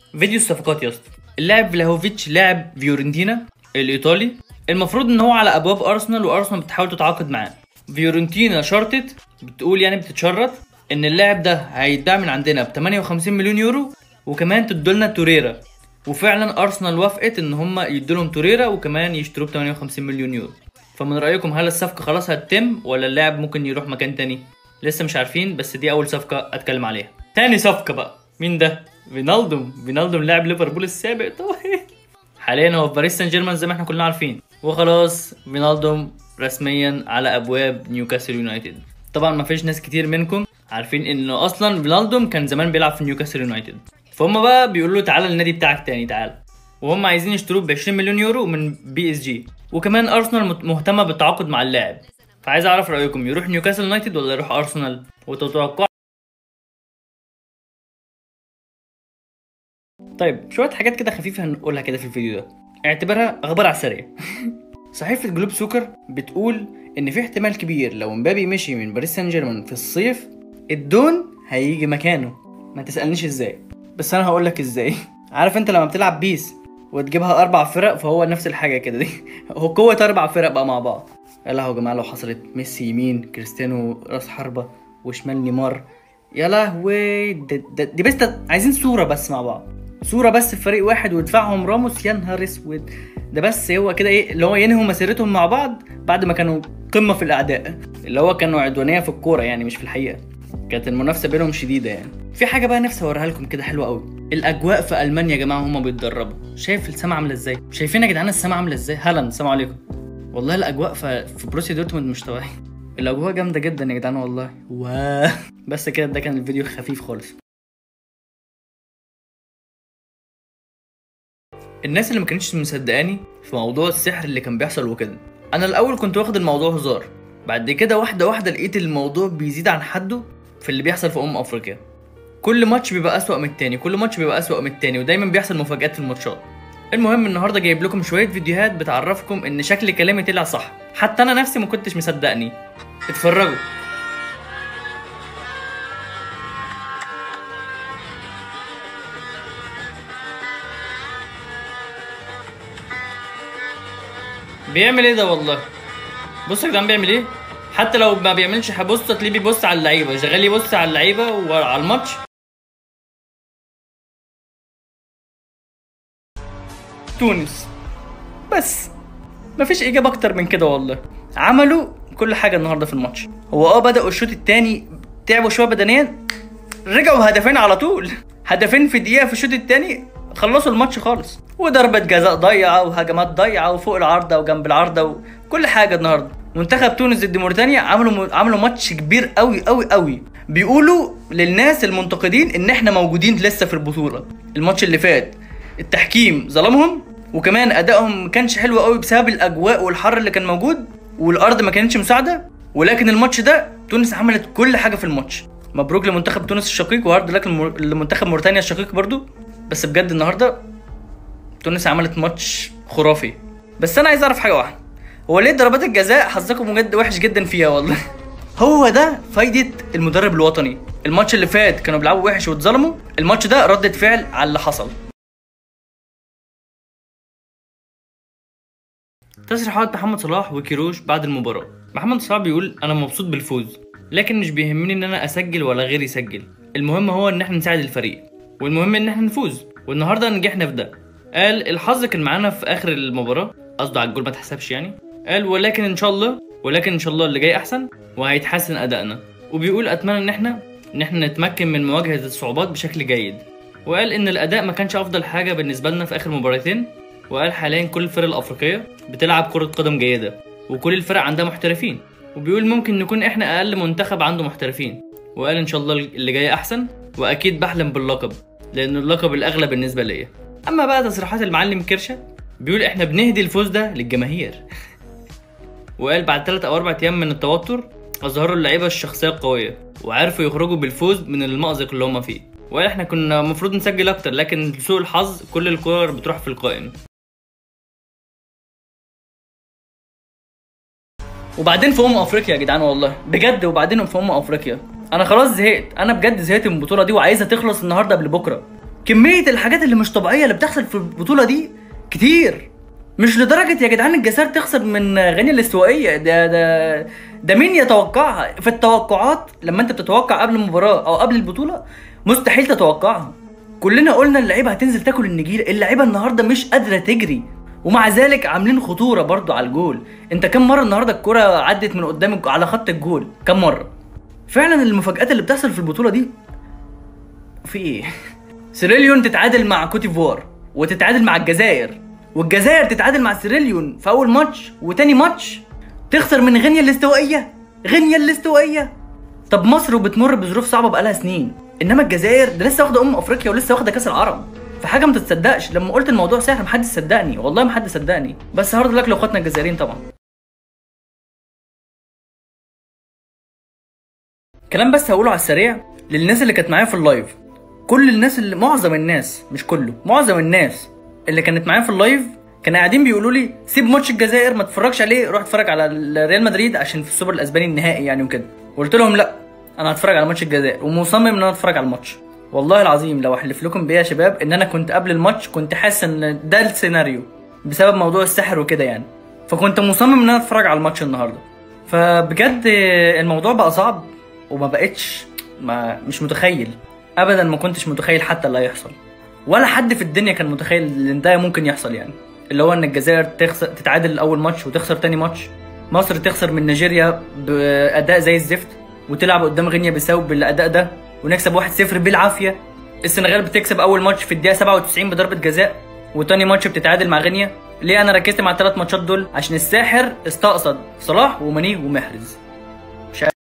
فيديو الصفقات يا اسطى اللاعب فلاهوفيتش لاعب فيورنتينا الايطالي المفروض ان هو على ابواب ارسنال وارسنال بتحاول تتعاقد معاه فيورنتينا شرطت بتقول يعني بتتشرط ان اللاعب ده هيتباع من عندنا ب 58 مليون يورو وكمان تدولنا توريرا وفعلا ارسنال وافقت ان هم يدولهم توريرا وكمان يشتروه ب 58 مليون يورو فمن رايكم هل الصفقه خلاص هتتم ولا اللاعب ممكن يروح مكان تاني لسه مش عارفين بس دي اول صفقه اتكلم عليها تاني صفقه بقى مين ده فينالدوم فينالدوم لاعب ليفربول السابق طبعا حاليا هو في باريس سان جيرمان زي ما احنا كلنا عارفين وخلاص فينالدوم رسميا على ابواب نيوكاسل يونايتد طبعا ما فيش ناس كتير منكم عارفين انه اصلا فينالدوم كان زمان بيلعب في نيوكاسل يونايتد فهم بقى بيقولوا له تعالى النادي بتاعك تاني تعالى وهم عايزين يشتروه ب 20 مليون يورو من بي اس جي وكمان ارسنال مت- مهتمه بالتعاقد مع اللاعب فعايز اعرف رايكم يروح نيوكاسل يونايتد ولا يروح ارسنال وتتوقعوا طيب شويه حاجات كده خفيفه هنقولها كده في الفيديو ده اعتبرها اخبار على السريع صحيفه جلوب سوكر بتقول ان في احتمال كبير لو مبابي مشي من باريس سان جيرمان في الصيف الدون هيجي مكانه ما تسالنيش ازاي بس انا هقول لك ازاي عارف انت لما بتلعب بيس وتجيبها اربع فرق فهو نفس الحاجه كده دي هو قوه اربع فرق بقى مع بعض يا لهوي يا جماعه لو حصلت ميسي يمين كريستيانو راس حربه وشمال نيمار يا لهوي ده- ده- دي بس ده- عايزين صوره بس مع بعض صوره بس في فريق واحد ويدفعهم راموس يا نهار اسود ده بس هو كده ايه اللي هو ينهوا مسيرتهم مع بعض بعد ما كانوا قمه في الاعداء اللي هو كانوا عدوانيه في الكوره يعني مش في الحقيقه كانت المنافسه بينهم شديده يعني في حاجه بقى نفسي اوريها لكم كده حلوه قوي الاجواء في المانيا يا جماعه هما بيتدربوا شايف السما عامله ازاي شايفين يا جدعان السما عامله ازاي هلا السلام عليكم والله الاجواء في, في بروسيا دورتموند مش طبيعيه الاجواء جامده جدا يا جدعان والله واه بس كده ده كان الفيديو خفيف خالص الناس اللي ما كانتش مصدقاني في موضوع السحر اللي كان بيحصل وكده انا الاول كنت واخد الموضوع هزار بعد كده واحده واحده لقيت الموضوع بيزيد عن حده في اللي بيحصل في امم افريقيا كل ماتش بيبقى اسوأ من التاني كل ماتش بيبقى اسوأ من التاني ودايما بيحصل مفاجآت في الماتشات المهم النهارده جايب لكم شويه فيديوهات بتعرفكم ان شكل كلامي طلع صح حتى انا نفسي ما كنتش مصدقني اتفرجوا بيعمل ايه ده والله بص يا جدعان بيعمل ايه حتى لو ما بيعملش هبص تلاقيه بيبص على اللعيبه شغال يبص على اللعيبه وعلى الماتش تونس بس مفيش اجابه اكتر من كده والله عملوا كل حاجه النهارده في الماتش هو اه بداوا الشوط الثاني تعبوا شويه بدنيا رجعوا هدفين على طول هدفين في دقيقه في الشوط الثاني خلصوا الماتش خالص وضربة جزاء ضيعة وهجمات ضيعة وفوق العارضة وجنب العارضة وكل حاجة النهاردة منتخب تونس ضد موريتانيا عملوا عملوا ماتش كبير قوي قوي قوي بيقولوا للناس المنتقدين ان احنا موجودين لسه في البطولة الماتش اللي فات التحكيم ظلمهم وكمان ادائهم ما كانش حلو قوي بسبب الاجواء والحر اللي كان موجود والارض ما كانتش مساعده ولكن الماتش ده تونس عملت كل حاجه في الماتش مبروك لمنتخب تونس الشقيق وهارد لك لمر- لمنتخب موريتانيا الشقيق برضو بس بجد النهارده تونس عملت ماتش خرافي بس انا عايز اعرف حاجه واحده هو ليه ضربات الجزاء حظكم بجد وحش جدا فيها والله هو ده فايدة المدرب الوطني الماتش اللي فات كانوا بيلعبوا وحش واتظلموا الماتش ده ردة فعل على اللي حصل تصريحات محمد صلاح وكيروش بعد المباراة محمد صلاح بيقول انا مبسوط بالفوز لكن مش بيهمني ان انا اسجل ولا غيري يسجل المهم هو ان احنا نساعد الفريق والمهم ان احنا نفوز والنهارده نجحنا في ده قال الحظ كان معانا في اخر المباراة قصده على الجول ما تحسبش يعني قال ولكن ان شاء الله ولكن ان شاء الله اللي جاي احسن وهيتحسن ادائنا وبيقول اتمنى ان احنا ان احنا نتمكن من مواجهة الصعوبات بشكل جيد وقال ان الاداء ما كانش افضل حاجة بالنسبة لنا في اخر مباراتين وقال حاليا كل الفرق الافريقيه بتلعب كره قدم جيده وكل الفرق عندها محترفين وبيقول ممكن نكون احنا اقل منتخب عنده محترفين وقال ان شاء الله اللي جاي احسن واكيد بحلم باللقب لان اللقب الاغلى بالنسبه ليا اما بقى تصريحات المعلم كرشه بيقول احنا بنهدي الفوز ده للجماهير وقال بعد ثلاث او اربع ايام من التوتر اظهروا اللعيبه الشخصيه القويه وعرفوا يخرجوا بالفوز من المأزق اللي هم فيه وقال احنا كنا المفروض نسجل اكتر لكن لسوء الحظ كل الكور بتروح في القائم وبعدين في امم افريقيا يا جدعان والله بجد وبعدين في امم افريقيا انا خلاص زهقت انا بجد زهقت من البطوله دي وعايزها تخلص النهارده قبل بكره كميه الحاجات اللي مش طبيعيه اللي بتحصل في البطوله دي كتير مش لدرجه يا جدعان الجزائر تخسر من غينيا الاستوائيه ده ده ده مين يتوقعها في التوقعات لما انت بتتوقع قبل المباراه او قبل البطوله مستحيل تتوقعها كلنا قلنا اللعيبه هتنزل تاكل النجيله اللعيبه النهارده مش قادره تجري ومع ذلك عاملين خطوره برضو على الجول انت كم مره النهارده الكره عدت من قدامك على خط الجول كم مره فعلا المفاجات اللي بتحصل في البطوله دي في ايه سيريليون تتعادل مع كوتيفوار وتتعادل مع الجزائر والجزائر تتعادل مع سيريليون في اول ماتش وتاني ماتش تخسر من غينيا الاستوائيه غينيا الاستوائيه طب مصر وبتمر بظروف صعبه بقالها سنين انما الجزائر ده لسه واخده امم افريقيا ولسه واخده كاس العرب فحاجه ما تتصدقش لما قلت الموضوع سهل محدش صدقني والله محدش صدقني بس هارد لك لاخواتنا الجزائريين طبعا كلام بس هقوله على السريع للناس اللي كانت معايا في اللايف كل الناس اللي معظم الناس مش كله معظم الناس اللي كانت معايا في اللايف كانوا قاعدين بيقولوا لي سيب ماتش الجزائر ما تتفرجش عليه روح اتفرج على ريال مدريد عشان في السوبر الاسباني النهائي يعني وكده قلت لهم لا انا هتفرج على ماتش الجزائر ومصمم ان انا اتفرج على الماتش والله العظيم لو احلف لكم بيه يا شباب ان انا كنت قبل الماتش كنت حاسس ان ده السيناريو بسبب موضوع السحر وكده يعني فكنت مصمم ان انا اتفرج على الماتش النهارده فبجد الموضوع بقى صعب وما بقتش ما مش متخيل ابدا ما كنتش متخيل حتى اللي هيحصل ولا حد في الدنيا كان متخيل ان ده ممكن يحصل يعني اللي هو ان الجزائر تخسر تتعادل اول ماتش وتخسر تاني ماتش مصر تخسر من نيجيريا باداء زي الزفت وتلعب قدام غينيا بيساو بالاداء ده ونكسب 1-0 بالعافيه السنغال بتكسب اول ماتش في الدقيقه 97 بضربه جزاء وتاني ماتش بتتعادل مع غينيا ليه انا ركزت مع الثلاث ماتشات دول عشان الساحر استقصد صلاح وماني ومحرز